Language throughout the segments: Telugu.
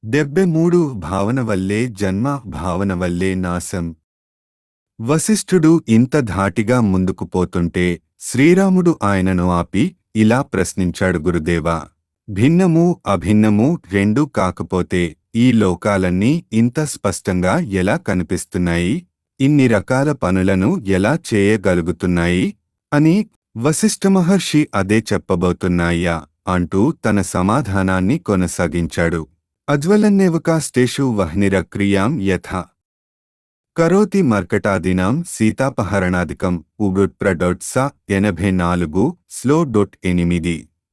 డెబ్బె మూడు భావన వల్లే జన్మ భావన వల్లే నాశం వశిష్ఠుడు ఇంత ధాటిగా ముందుకు పోతుంటే శ్రీరాముడు ఆయనను ఆపి ఇలా ప్రశ్నించాడు గురుదేవా భిన్నము అభిన్నము రెండూ కాకపోతే ఈ లోకాలన్నీ ఇంత స్పష్టంగా ఎలా కనిపిస్తున్నాయి ఇన్ని రకాల పనులను ఎలా చేయగలుగుతున్నాయి అని వశిష్ఠమహర్షి అదే చెప్పబోతున్నాయ్యా అంటూ తన సమాధానాన్ని కొనసాగించాడు అజ్వలన్నేవకాష్టేషు వహ్నిరక్రియాం యథా కరోతి మర్కటాదినాం సీతాపహరణాదికం ఉబుట్ప్రడొట్స ఎనభై నాలుగు స్లో డొట్ ఎనిమిది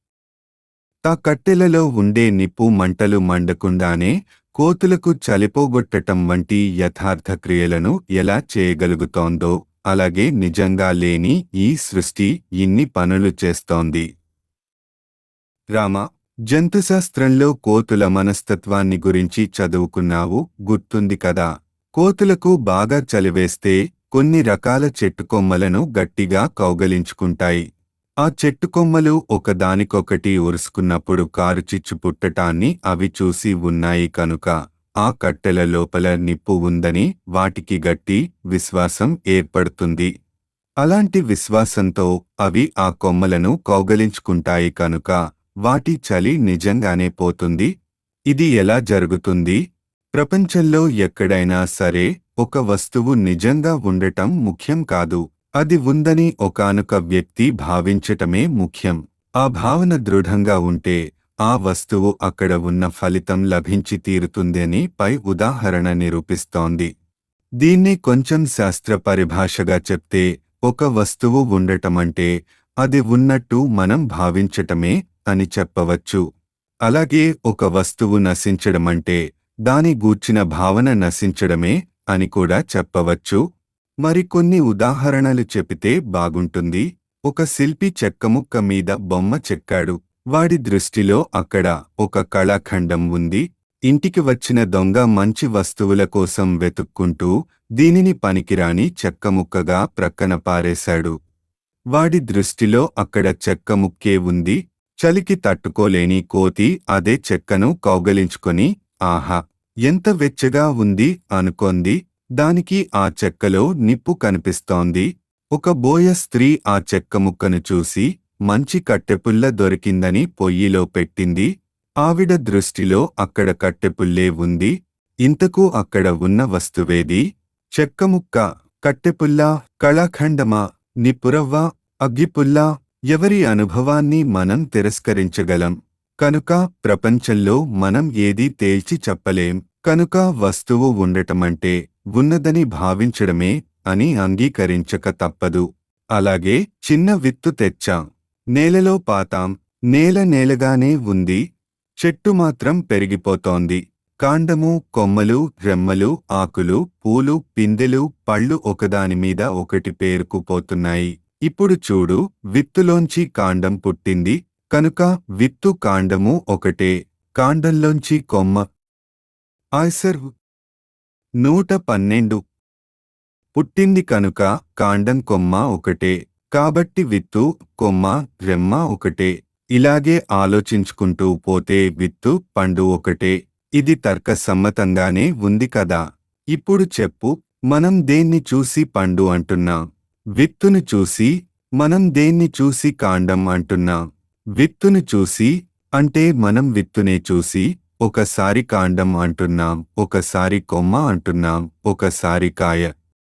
తా కట్టెలలో ఉండే నిప్పు మంటలు మండకుండానే కోతులకు చలిపోగొట్టటం వంటి యథార్థ క్రియలను ఎలా చేయగలుగుతోందో అలాగే నిజంగా లేని ఈ సృష్టి ఇన్ని పనులు చేస్తోంది రామ జంతుశాస్త్రంలో కోతుల మనస్తత్వాన్ని గురించి చదువుకున్నావు గుర్తుంది కదా కోతులకు బాగా చలివేస్తే కొన్ని రకాల చెట్టుకొమ్మలను గట్టిగా కౌగలించుకుంటాయి ఆ చెట్టుకొమ్మలు ఒకదానికొకటి ఉరుసుకున్నప్పుడు కారుచిచ్చు పుట్టటాన్ని అవి చూసి ఉన్నాయి కనుక ఆ కట్టెల లోపల నిప్పు ఉందని వాటికి గట్టి విశ్వాసం ఏర్పడుతుంది అలాంటి విశ్వాసంతో అవి ఆ కొమ్మలను కౌగలించుకుంటాయి కనుక వాటి చలి నిజంగానే పోతుంది ఇది ఎలా జరుగుతుంది ప్రపంచంలో ఎక్కడైనా సరే ఒక వస్తువు నిజంగా ఉండటం ముఖ్యం కాదు అది ఉందని ఒకానొక వ్యక్తి భావించటమే ముఖ్యం ఆ భావన దృఢంగా ఉంటే ఆ వస్తువు అక్కడ ఉన్న ఫలితం లభించి తీరుతుందని పై ఉదాహరణ నిరూపిస్తోంది దీన్ని కొంచెం శాస్త్ర పరిభాషగా చెప్తే ఒక వస్తువు ఉండటమంటే అది ఉన్నట్టు మనం భావించటమే అని చెప్పవచ్చు అలాగే ఒక వస్తువు నశించడమంటే దాని గూర్చిన భావన నశించడమే అని కూడా చెప్పవచ్చు మరికొన్ని ఉదాహరణలు చెబితే బాగుంటుంది ఒక శిల్పి చెక్కముక్క మీద బొమ్మ చెక్కాడు వాడి దృష్టిలో అక్కడ ఒక కళాఖండం ఉంది ఇంటికి వచ్చిన దొంగ మంచి వస్తువుల కోసం వెతుక్కుంటూ దీనిని పనికిరాని చెక్కముక్కగా ప్రక్కన పారేశాడు వాడి దృష్టిలో అక్కడ చెక్కముక్కే ఉంది చలికి తట్టుకోలేని కోతి అదే చెక్కను కౌగలించుకొని ఆహా ఎంత వెచ్చగా ఉంది అనుకొంది దానికి ఆ చెక్కలో నిప్పు కనిపిస్తోంది ఒక బోయ స్త్రీ ఆ చెక్క ముక్కను చూసి మంచి కట్టెపుల్ల దొరికిందని పొయ్యిలో పెట్టింది ఆవిడ దృష్టిలో అక్కడ కట్టెపుల్లే ఉంది ఇంతకు అక్కడ ఉన్న వస్తువేది చెక్కముక్క కట్టెపుల్ల కళాఖండమా నిపురవ్వ అగ్గిపుల్ల ఎవరి అనుభవాన్ని మనం తిరస్కరించగలం కనుక ప్రపంచంలో మనం ఏదీ తేల్చి చెప్పలేం కనుక వస్తువు ఉండటమంటే ఉన్నదని భావించడమే అని అంగీకరించక తప్పదు అలాగే చిన్న విత్తు తెచ్చాం నేలలో పాతాం నేల నేలగానే ఉంది చెట్టు మాత్రం పెరిగిపోతోంది కాండము కొమ్మలు రెమ్మలు ఆకులు పూలు పిందెలు పళ్ళు ఒకదానిమీద ఒకటి పేరుకుపోతున్నాయి ఇప్పుడు చూడు విత్తులోంచి కాండం పుట్టింది కనుక విత్తు కాండము ఒకటే కాండంలోంచి కొమ్మ ఆయ్సర్ నూట పన్నెండు పుట్టింది కనుక కాండం కొమ్మ ఒకటే కాబట్టి విత్తు కొమ్మ రెమ్మ ఒకటే ఇలాగే ఆలోచించుకుంటూ పోతే విత్తు పండు ఒకటే ఇది తర్కసమ్మతంగానే ఉంది కదా ఇప్పుడు చెప్పు మనం దేన్ని చూసి పండు అంటున్నాం విత్తును చూసి మనం దేన్ని చూసి కాండం అంటున్నాం విత్తును చూసి అంటే మనం విత్తునే చూసి ఒకసారి కాండం అంటున్నాం ఒకసారి కొమ్మ అంటున్నాం ఒకసారి కాయ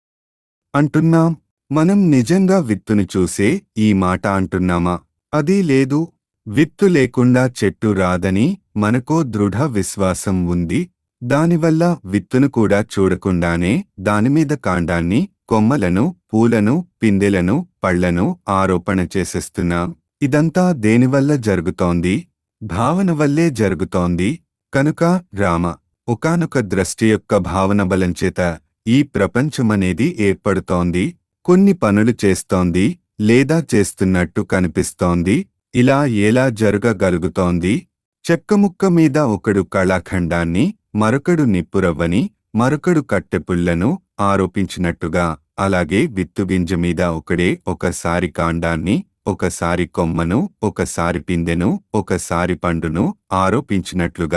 అంటున్నాం మనం నిజంగా విత్తును చూసే ఈ మాట అంటున్నామా అది లేదు విత్తు లేకుండా చెట్టు రాదని మనకో దృఢ విశ్వాసం ఉంది దానివల్ల విత్తును కూడా చూడకుండానే దానిమీద కాండాన్ని కొమ్మలను పూలను పిందెలను పళ్లను ఆరోపణ చేసేస్తున్నాం ఇదంతా దేనివల్ల జరుగుతోంది భావన వల్లే జరుగుతోంది కనుక రామ ఒకానొక ద్రష్టి యొక్క భావన బలంచేత ఈ ప్రపంచమనేది ఏర్పడుతోంది కొన్ని పనులు చేస్తోంది లేదా చేస్తున్నట్టు కనిపిస్తోంది ఇలా ఎలా జరగగలుగుతోంది చెక్కముక్క మీద ఒకడు కళాఖండాన్ని మరొకడు నిప్పురవ్వని మరొకడు కట్టెపుల్లను ఆరోపించినట్టుగా అలాగే విత్తుగింజ మీద ఒకడే ఒకసారి కాండాన్ని ఒకసారి కొమ్మను ఒకసారి పిందెను ఒకసారి పండును ఆరోపించినట్లుగా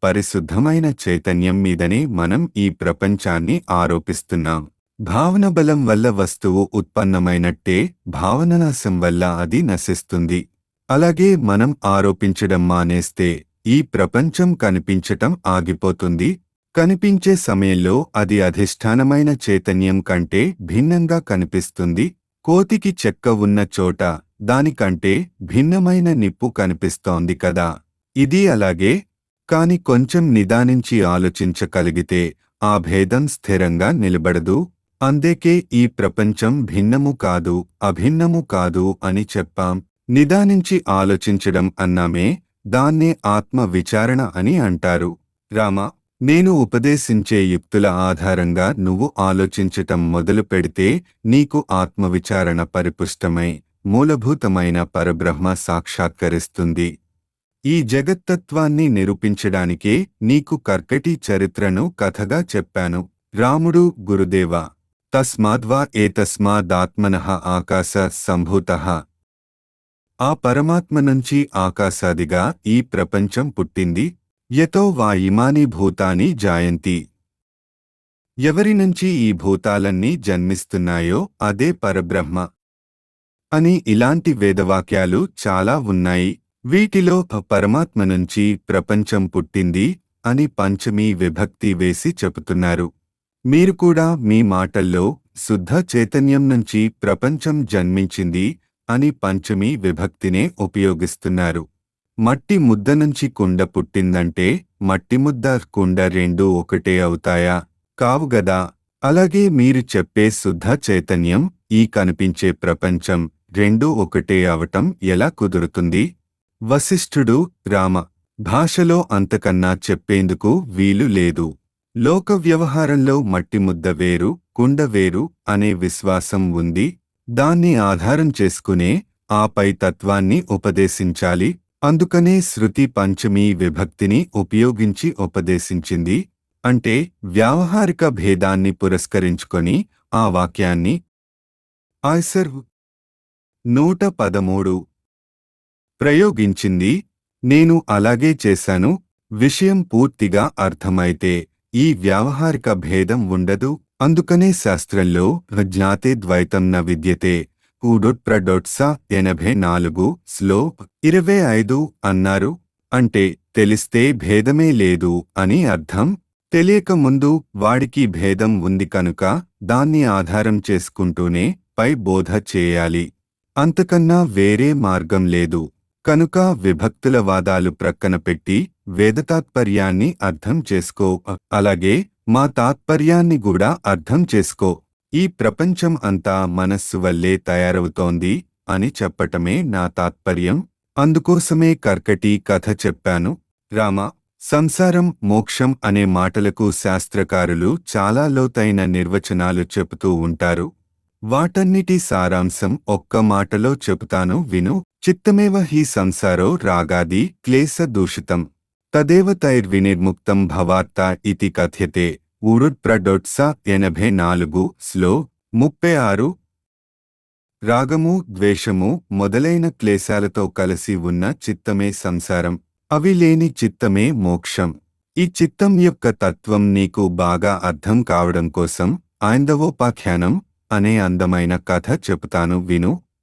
పరిశుద్ధమైన చైతన్యం మీదనే మనం ఈ ప్రపంచాన్ని ఆరోపిస్తున్నాం భావన బలం వల్ల వస్తువు ఉత్పన్నమైనట్టే భావననాశం వల్ల అది నశిస్తుంది అలాగే మనం ఆరోపించడం మానేస్తే ఈ ప్రపంచం కనిపించటం ఆగిపోతుంది కనిపించే సమయంలో అది అధిష్టానమైన చైతన్యం కంటే భిన్నంగా కనిపిస్తుంది కోతికి చెక్క ఉన్న చోట దానికంటే భిన్నమైన నిప్పు కనిపిస్తోంది కదా ఇది అలాగే కాని కొంచెం నిదానించి ఆలోచించగలిగితే ఆ భేదం స్థిరంగా నిలబడదు అందేకే ఈ ప్రపంచం భిన్నము కాదు అభిన్నము కాదు అని చెప్పాం నిదానించి ఆలోచించడం అన్నామే దాన్నే ఆత్మ విచారణ అని అంటారు రామ నేను ఉపదేశించే యుక్తుల ఆధారంగా నువ్వు ఆలోచించటం మొదలు పెడితే నీకు ఆత్మవిచారణ పరిపుష్టమై మూలభూతమైన పరబ్రహ్మ సాక్షాత్కరిస్తుంది ఈ జగత్తత్వాన్ని నిరూపించడానికే నీకు కర్కటి చరిత్రను కథగా చెప్పాను రాముడు గురుదేవ తస్మాద్వా ఏతస్మాదాత్మనః ఆకాశ సంభూతః ఆ పరమాత్మ నుంచి ఆకాశాదిగా ఈ ప్రపంచం పుట్టింది యతో వా ఇమాని భూతాని జాయంతి ఎవరి నుంచి ఈ భూతాలన్నీ జన్మిస్తున్నాయో అదే పరబ్రహ్మ అని ఇలాంటి వేదవాక్యాలు చాలా ఉన్నాయి వీటిలో పరమాత్మ నుంచి ప్రపంచం పుట్టింది అని పంచమీ విభక్తి వేసి చెబుతున్నారు మీరు కూడా మీ మాటల్లో శుద్ధ చైతన్యం నుంచి ప్రపంచం జన్మించింది అని పంచమీ విభక్తినే ఉపయోగిస్తున్నారు మట్టి ముద్ద నుంచి కుండ పుట్టిందంటే మట్టి ముద్ద కుండ రెండూ ఒకటే అవుతాయా కావుగదా అలాగే మీరు చెప్పే శుద్ధ చైతన్యం ఈ కనిపించే ప్రపంచం రెండూ ఒకటే అవటం ఎలా కుదురుతుంది వశిష్ఠుడు రామ భాషలో అంతకన్నా చెప్పేందుకు వీలు లేదు లోక వ్యవహారంలో మట్టి ముద్ద వేరు కుండ వేరు అనే విశ్వాసం ఉంది దాన్ని ఆధారం చేసుకునే ఆపై తత్వాన్ని ఉపదేశించాలి అందుకనే శృతి పంచమీ విభక్తిని ఉపయోగించి ఉపదేశించింది అంటే వ్యావహారిక భేదాన్ని పురస్కరించుకొని ఆ వాక్యాన్ని ఆయ్సర్ నూట పదమూడు ప్రయోగించింది నేను అలాగే చేశాను విషయం పూర్తిగా అర్థమైతే ఈ వ్యావహారిక భేదం ఉండదు అందుకనే శాస్త్రంలో జ్ఞాతే ద్వైతం న విద్యతే ఊడొట్ప్రడొట్స ఎనభై నాలుగు స్లో ఇరవై ఐదు అన్నారు అంటే తెలిస్తే భేదమే లేదు అని అర్థం తెలియక ముందు వాడికి భేదం ఉంది కనుక దాన్ని ఆధారం చేసుకుంటూనే పై బోధ చేయాలి అంతకన్నా వేరే మార్గం లేదు కనుక విభక్తుల వాదాలు ప్రక్కన పెట్టి వేదతాత్పర్యాన్ని అర్థం చేసుకో అలాగే మా తాత్పర్యాన్ని కూడా అర్థం చేసుకో ఈ ప్రపంచం అంతా మనస్సు వల్లే తయారవుతోంది అని చెప్పటమే నా తాత్పర్యం అందుకోసమే కర్కటి కథ చెప్పాను రామ సంసారం మోక్షం అనే మాటలకు శాస్త్రకారులు చాలా లోతైన నిర్వచనాలు చెబుతూ ఉంటారు వాటన్నిటి సారాంశం ఒక్క మాటలో చెబుతాను విను చిత్తమేవ హి సంసారో రాగాది క్లేశ దూషితం తదేవ తైర్వినిర్ముక్తం భవార్త ఇతి కథ్యతే ఊరుడ్ప్రడొట్స ఎనభై నాలుగు స్లో ముప్పై ఆరు రాగము ద్వేషము మొదలైన క్లేశాలతో కలిసి ఉన్న చిత్తమే సంసారం అవి లేని చిత్తమే మోక్షం ఈ చిత్తం యొక్క తత్వం నీకు బాగా అర్థం కావడం కోసం ఆందవోపాఖ్యానం అనే అందమైన కథ చెబుతాను విను